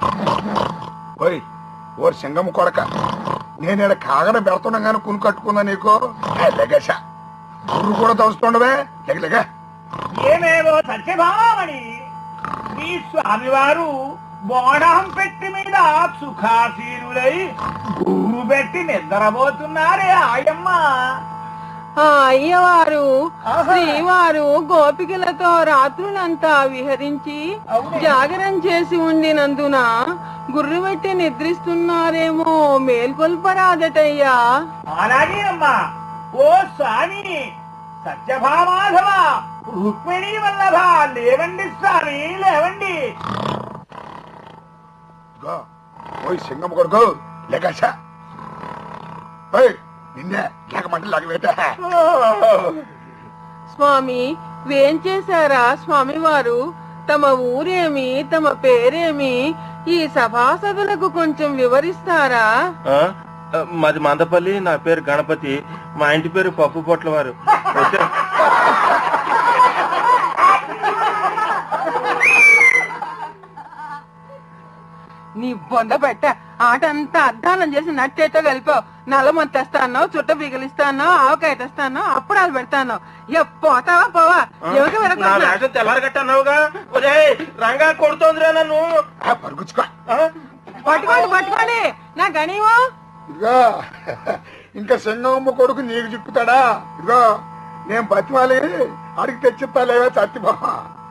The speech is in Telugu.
ఓయ్ ఓ సింగం కొడక నేను ఇక్కడ కాగడ పెడుతున్నాగానే కుని కట్టుకుందా నీకు ఏ, లెగస ఊరు కూడా తోస్తుండవే లెగ లెగ ఏమేవో సత్యభామని మీ స్వామివారు బోడం పెట్టి మీద సుఖాసీనులై గూరు పెట్టి నిద్రపోతున్నారే ఆయమ్మ ఆ అయ్యవారు ఆహా. శ్రీవారు గోపికలతో రాత్రులంతా విహరించి అవునే. జాగరం చేసి ఉండినందున గుర్రుబెట్టి నిద్రిస్తున్నారేమో మేల్కొల్పరాదటయ్యా అలాగే అమ్మా ఓ స్వామి సత్యభామాధవ రుక్మిణి వల్లభ లేవండి స్వామి లేవండి ఇదిగో, ఓయ్ సింగం కొడుకు లెగస ఓయ్ నిన్నే లేకమంటే లేకవేట స్వామి వేం చేశారా స్వామివారు తమ ఊరేమి తమ పేరేమి ఈ సభాసదులకు కొంచెం వివరిస్తారా ఆ? మాది మందపల్లి నా పేరు గణపతి మా ఇంటి పేరు పప్పు పొట్ల వారు వచ్చే- నీ బొంద పెట్ట ఆటంతా అద్దానం చేసి నట్టేటో కలిపావు నల్లమొంత తెస్తాను చుట్ట బిగిలిస్తాను ఆవకాయ తెస్తాను అప్పుడాలు పెడతాను ఇక పోతావా పోవా ఎవరికి నా వెనక వేషం తెల్లారగట్టన్నావుగా ఒరే రంగా కొడుతోందిరా నన్ను ఆ, పరుగుచ్చుకో ఆ? పట్టుకోండి పట్టుకోండి నా గణీవో ఇదిగో ఇంకా సింగమ్మ కొడుకు నీకు చిక్కుతాడా ఇదిగో నేను బతిమాలి అడిగి తెచ్చిస్తా లేవా చత్తిబొమ్మ